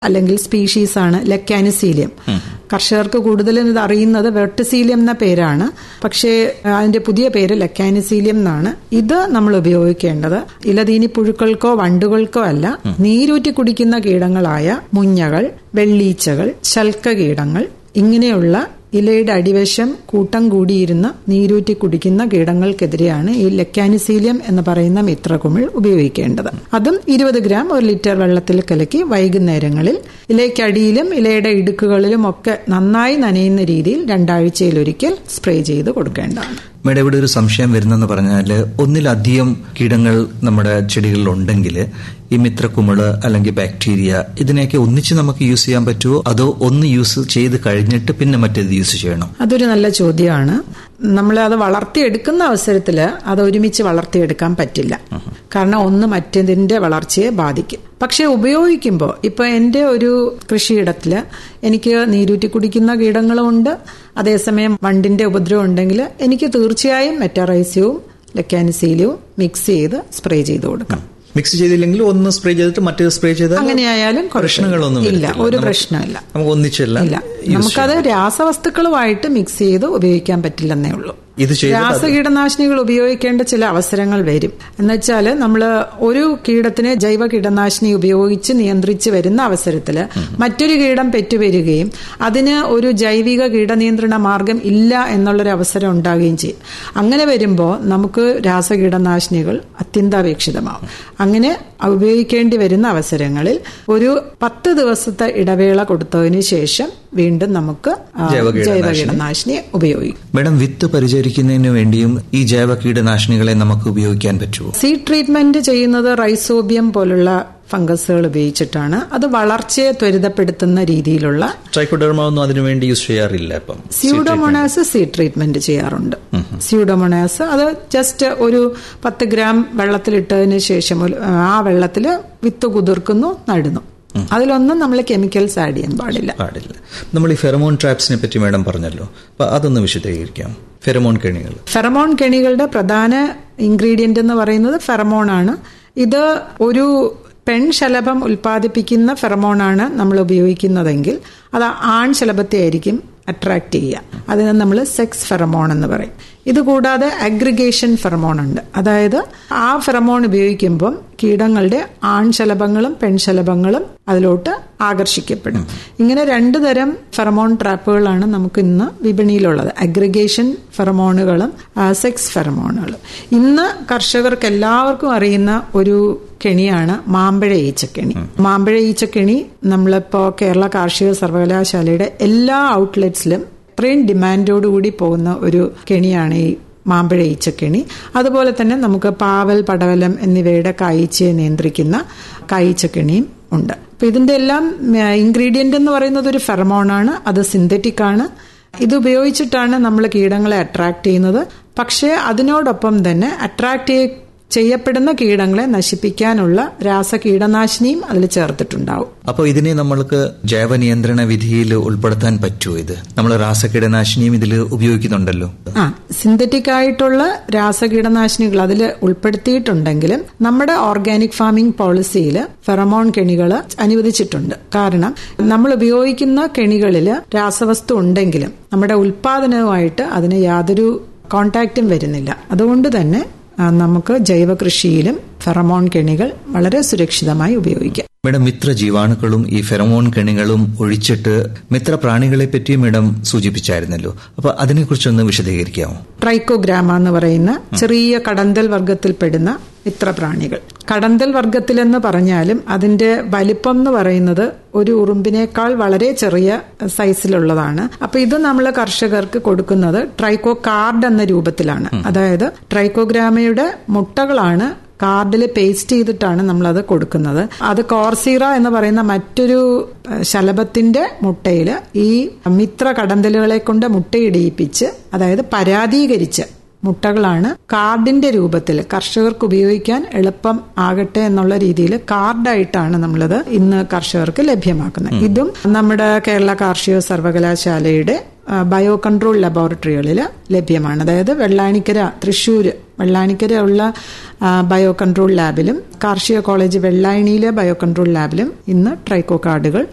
അല്ലെങ്കിൽ സ്പീഷീസ് ആണ് ലെക്കാനിസീലിയം കർഷകർക്ക് കൂടുതലും ഇത് അറിയുന്നത് വെർട്ടിസീലിയം എന്ന പേരാണ് പക്ഷേ അതിന്റെ പുതിയ പേര് ലെക്കാനിസീലിയം എന്നാണ് ഇത് നമ്മൾ ഉപയോഗിക്കേണ്ടത് ഇലതീനി പുഴുക്കൾക്കോ വണ്ടുകൾക്കോ അല്ല നീരൂറ്റി കുടിക്കുന്ന കീടങ്ങളായ മുഞ്ഞകൾ വെള്ളീച്ചകൾ ശൽക്ക കീടങ്ങൾ ഇങ്ങനെയുള്ള ഇലയുടെ അടിവശം കൂട്ടം കൂടിയിരുന്ന് നീരൂറ്റി കുടിക്കുന്ന കീടങ്ങൾക്കെതിരെയാണ് ഈ ലെക്കാനിസീലിയം എന്ന് പറയുന്ന മിത്രകുമിൾ ഉപയോഗിക്കേണ്ടത് അതും ഇരുപത് ഗ്രാം ഒരു ലിറ്റർ വെള്ളത്തിൽ കലക്കി വൈകുന്നേരങ്ങളിൽ ഇലയ്ക്കടിയിലും ഇലയുടെ ഇടുക്കുകളിലും ഒക്കെ നന്നായി നനയുന്ന രീതിയിൽ രണ്ടാഴ്ചയിലൊരിക്കൽ സ്പ്രേ ചെയ്ത് കൊടുക്കേണ്ടതാണ് മേഡം ഇവിടെ ഒരു സംശയം വരുന്നെന്ന് പറഞ്ഞാൽ ഒന്നിലധികം കീടങ്ങൾ നമ്മുടെ ചെടികളിൽ ഉണ്ടെങ്കിൽ ഈ മിത്രക്കുമിള് അല്ലെങ്കിൽ ബാക്ടീരിയ ഇതിനെയൊക്കെ ഒന്നിച്ച് നമുക്ക് യൂസ് ചെയ്യാൻ പറ്റുമോ അതോ ഒന്ന് യൂസ് ചെയ്ത് കഴിഞ്ഞിട്ട് പിന്നെ മറ്റേത് യൂസ് ചെയ്യണം അതൊരു നല്ല ചോദ്യമാണ് നമ്മൾ അത് വളർത്തിയെടുക്കുന്ന അവസരത്തിൽ അത് ഒരുമിച്ച് വളർത്തിയെടുക്കാൻ പറ്റില്ല കാരണം ഒന്ന് മറ്റേതിന്റെ വളർച്ചയെ ബാധിക്കും പക്ഷെ ഉപയോഗിക്കുമ്പോൾ ഇപ്പൊ എന്റെ ഒരു കൃഷിയിടത്തില് എനിക്ക് നീരൂറ്റി കുടിക്കുന്ന കീടങ്ങളുമുണ്ട് അതേസമയം വണ്ടിന്റെ ഉപദ്രവം ഉണ്ടെങ്കിൽ എനിക്ക് തീർച്ചയായും മെറ്ററൈസ്യവും ലെക്കാനിസീലിയവും മിക്സ് ചെയ്ത് സ്പ്രേ ചെയ്ത് കൊടുക്കാം മിക്സ് ചെയ്തില്ലെങ്കിൽ ഒന്ന് സ്പ്രേ ചെയ്തിട്ട് മറ്റേത് സ്പ്രേ ചെയ്താൽ അങ്ങനെയായാലും പ്രശ്നങ്ങളൊന്നും ഇല്ല വരത്തില്ല. ഒരു നമുക്ക് പ്രശ്നമില്ല നമുക്ക് ഒന്നിച്ചല്ല ഇല്ല use നമുക്കത് രാസവസ്തുക്കളുമായിട്ട് മിക്സ് ചെയ്ത് ഉപയോഗിക്കാൻ പറ്റില്ലെന്നേ ഉള്ളൂ ഇത് ചെയ്തിട്ട് അത് രാസകീടനാശിനികൾ ഉപയോഗിക്കേണ്ട ചില അവസരങ്ങൾ വരും എന്നുവെച്ചാൽ നമ്മൾ ഒരു കീടത്തിനെ ജൈവ കീടനാശിനി ഉപയോഗിച്ച് നിയന്ത്രിച്ച് വരുന്ന അവസരത്തിൽ മറ്റൊരു കീടം പെറ്റുവരികയും അതിന് ഒരു ജൈവിക കീടനിയന്ത്രണ മാർഗം ഇല്ല എന്നുള്ളൊരു അവസരം ഉണ്ടാകുകയും ചെയ്യും അങ്ങനെ വരുമ്പോൾ നമുക്ക് രാസകീടനാശിനികൾ അത്യന്താപേക്ഷിതമാവും അങ്ങനെ ഉപയോഗിക്കേണ്ടി വരുന്ന അവസരങ്ങളിൽ ഒരു പത്ത് ദിവസത്തെ ഇടവേള കൊടുത്തതിന് ശേഷം വീണ്ടും നമുക്ക് ആ, ജൈവ കീടനാശിനി. ജൈവ കീടനാശിനി ഉപയോഗിക്കും മേഡം വിത്ത് പരിചരിക്കുന്നതിന് വേണ്ടിയും ഈ ജൈവ കീടനാശിനികളെ നമുക്ക് ഉപയോഗിക്കാൻ പറ്റുമോ സീഡ് ട്രീറ്റ്മെന്റ് ചെയ്യുന്നത് റൈസോബിയം പോലുള്ള ഫംഗസുകൾ ഉപയോഗിച്ചിട്ടാണ് അത് വളർച്ചയെ ത്വരിതപ്പെടുത്തുന്ന രീതിയിലുള്ള ട്രൈക്കോഡർമ ഒന്നും അതിനുവേണ്ടി യൂസ് ചെയ്യാറില്ല ഇപ്പം സ്യൂഡോമോണാസ് സീഡ് ട്രീറ്റ്മെന്റ് ചെയ്യാറുണ്ട് സ്യൂഡോമോണാസ് അത് ജസ്റ്റ് ഒരു പത്ത് ഗ്രാം വെള്ളത്തിലിട്ടതിന് ശേഷം ഒരു- ആ വെള്ളത്തിൽ വിത്ത് കുതിർക്കുന്നു നടുന്നു അതിലൊന്നും നമ്മൾ കെമിക്കൽസ് ആഡ് ചെയ്യാൻ പാടില്ല പാടില്ല നമ്മൾ ഈ ഫെറമോൺ ട്രാപ്സിനെ പറ്റി മേഡം പറഞ്ഞല്ലോ അപ്പൊ അതൊന്ന് വിശദീകരിക്കാം ഫെറമോൺ കെണികൾ ഫെറമോൺ കെണികളുടെ പ്രധാന ഇൻഗ്രീഡിയന്റ് എന്ന് പറയുന്നത് ഫെറമോൺ ആണ് ഇത് ഒരു പെൺശലഭം ഉൽപ്പാദിപ്പിക്കുന്ന ഫെറമോണാണ് നമ്മൾ ഉപയോഗിക്കുന്നതെങ്കിൽ അത് ആൺ ശലഭത്തെ ആയിരിക്കും അട്രാക്ട് ചെയ്യുക അതിന് നമ്മൾ സെക്സ് ഫെറമോൺ എന്ന് പറയും ഇതുകൂടാതെ അഗ്രിഗേഷൻ ഫെറമോൺ ഉണ്ട് അതായത് ആ ഫെറമോൺ ഉപയോഗിക്കുമ്പം കീടങ്ങളുടെ ആൺശലഭങ്ങളും പെൺശലഭങ്ങളും അതിലോട്ട് ആകർഷിക്കപ്പെടും ഇങ്ങനെ രണ്ടു തരം ഫെറമോൺ ട്രാപ്പുകളാണ് നമുക്ക് ഇന്ന് വിപണിയിലുള്ളത് അഗ്രിഗേഷൻ ഫെറമോണുകളും സെക്സ് ഫെറമോണുകളും ഇന്ന് കർഷകർക്ക് എല്ലാവർക്കും അറിയുന്ന ഒരു കെണിയാണ് മാമ്പഴ ഈച്ചക്കെണി മാമ്പഴ ഈച്ചക്കെണി നമ്മളിപ്പോ കേരള കാർഷിക സർവകലാശാലയുടെ എല്ലാ ഔട്ട്ലെറ്റ്സിലും അത്രയും ഡിമാൻഡോടുകൂടി പോകുന്ന ഒരു കെണിയാണ് ഈ മാമ്പഴ ഈച്ചക്കെണി അതുപോലെ തന്നെ നമുക്ക് പാവൽ പടവലം എന്നിവയുടെ കായ്ച്ചയെ നിയന്ത്രിക്കുന്ന കായ്ച്ചക്കെണിയും ഉണ്ട് അപ്പൊ ഇതിന്റെ എല്ലാം ഇൻഗ്രീഡിയന്റ് എന്ന് പറയുന്നത് ഒരു ഫെറമോണാണ് അത് സിന്തറ്റിക് ആണ് ഇത് ഉപയോഗിച്ചിട്ടാണ് നമ്മൾ കീടങ്ങളെ അട്രാക്ട് ചെയ്യുന്നത് പക്ഷേ അതിനോടൊപ്പം തന്നെ അട്രാക്ട് ചെയ്യപ്പെടുന്ന കീടങ്ങളെ നശിപ്പിക്കാനുള്ള രാസ കീടനാശിനിയും അതിൽ ചേർത്തിട്ടുണ്ടാവും അപ്പോൾ ഇതിനെ നമ്മൾക്ക് ജൈവ നിയന്ത്രണ വിധിയിൽ ഉൾപ്പെടുത്താൻ പറ്റുമോ ഇത് നമ്മൾ രാസകീടനാശിനിയും ഇതിൽ ഉപയോഗിക്കുന്നുണ്ടല്ലോ ആ സിന്തറ്റിക് ആയിട്ടുള്ള രാസകീടനാശിനികൾ അതിൽ ഉൾപ്പെടുത്തിയിട്ടുണ്ടെങ്കിലും നമ്മുടെ ഓർഗാനിക് ഫാമിംഗ് പോളിസിയിൽ ഫെറമോൺ കെണികൾ അനുവദിച്ചിട്ടുണ്ട് കാരണം നമ്മൾ ഉപയോഗിക്കുന്ന കെണികളിൽ രാസവസ്തു ഉണ്ടെങ്കിലും നമ്മുടെ ഉൽപാദനവുമായിട്ട് അതിന് യാതൊരു കോണ്ടാക്റ്റും വരുന്നില്ല അതുകൊണ്ട് തന്നെ ആ, നമുക്ക് ജൈവ കൃഷിയിലും ഫെറമോൺ കെണികൾ വളരെ സുരക്ഷിതമായി ഉപയോഗിക്കാം മേഡം മിത്ര ജീവാണുക്കളും ഈ ഫെറമോൺ കെണികളും ഒഴിച്ചിട്ട് മിത്ര പ്രാണികളെ പറ്റിയും മേഡം സൂചിപ്പിച്ചായിരുന്നല്ലോ അപ്പൊ അതിനെക്കുറിച്ചൊന്ന് വിശദീകരിക്കാമോ ട്രൈക്കോഗ്രാമ എന്ന് പറയുന്ന ചെറിയ കടന്തൽ വർഗത്തിൽപ്പെടുന്ന മിത്രപ്രാണികൾ കടന്തൽ വർഗത്തിലെന്ന് പറഞ്ഞാലും അതിന്റെ വലിപ്പം എന്ന് പറയുന്നത് ഒരു ഉറുമ്പിനേക്കാൾ വളരെ ചെറിയ സൈസിലുള്ളതാണ് അപ്പൊ ഇത് നമ്മൾ കർഷകർക്ക് കൊടുക്കുന്നത് ട്രൈക്കോ കാർഡ് എന്ന രൂപത്തിലാണ് അതായത് ട്രൈക്കോഗ്രാമയുടെ മുട്ടകളാണ് കാർഡിൽ പേസ്റ്റ് ചെയ്തിട്ടാണ് നമ്മളത് കൊടുക്കുന്നത് അത് കോർസീറ എന്ന് പറയുന്ന മറ്റൊരു ഏഹ്, ശലഭത്തിന്റെ മുട്ടയിൽ ഈ മിത്ര കടന്തലുകളെ കൊണ്ട് മുട്ടയിടിയിപ്പിച്ച് അതായത് പരാതീകരിച്ച് മുട്ടകളാണ് കാർഡിന്റെ രൂപത്തിൽ കർഷകർക്ക് ഉപയോഗിക്കാൻ എളുപ്പം ആകട്ടെ എന്നുള്ള രീതിയിൽ കാർഡായിട്ടാണ് നമ്മളത് ഇന്ന് കർഷകർക്ക് ലഭ്യമാക്കുന്നത് ഇതും നമ്മുടെ കേരള കാർഷിക സർവകലാശാലയുടെ ആ, ബയോ കൺട്രോൾ ലബോറട്ടറികളിൽ ലഭ്യമാണ് അതായത് വെള്ളാനിക്കര തൃശ്ശൂർ വെള്ളാനിക്കര ഉള്ള ആ, ബയോ കൺട്രോൾ ലാബിലും കാർഷിക കോളേജ് വെള്ളായണിയിലെ ബയോ കൺട്രോൾ ലാബിലും ഇന്ന് ട്രൈക്കോ കാർഡുകൾ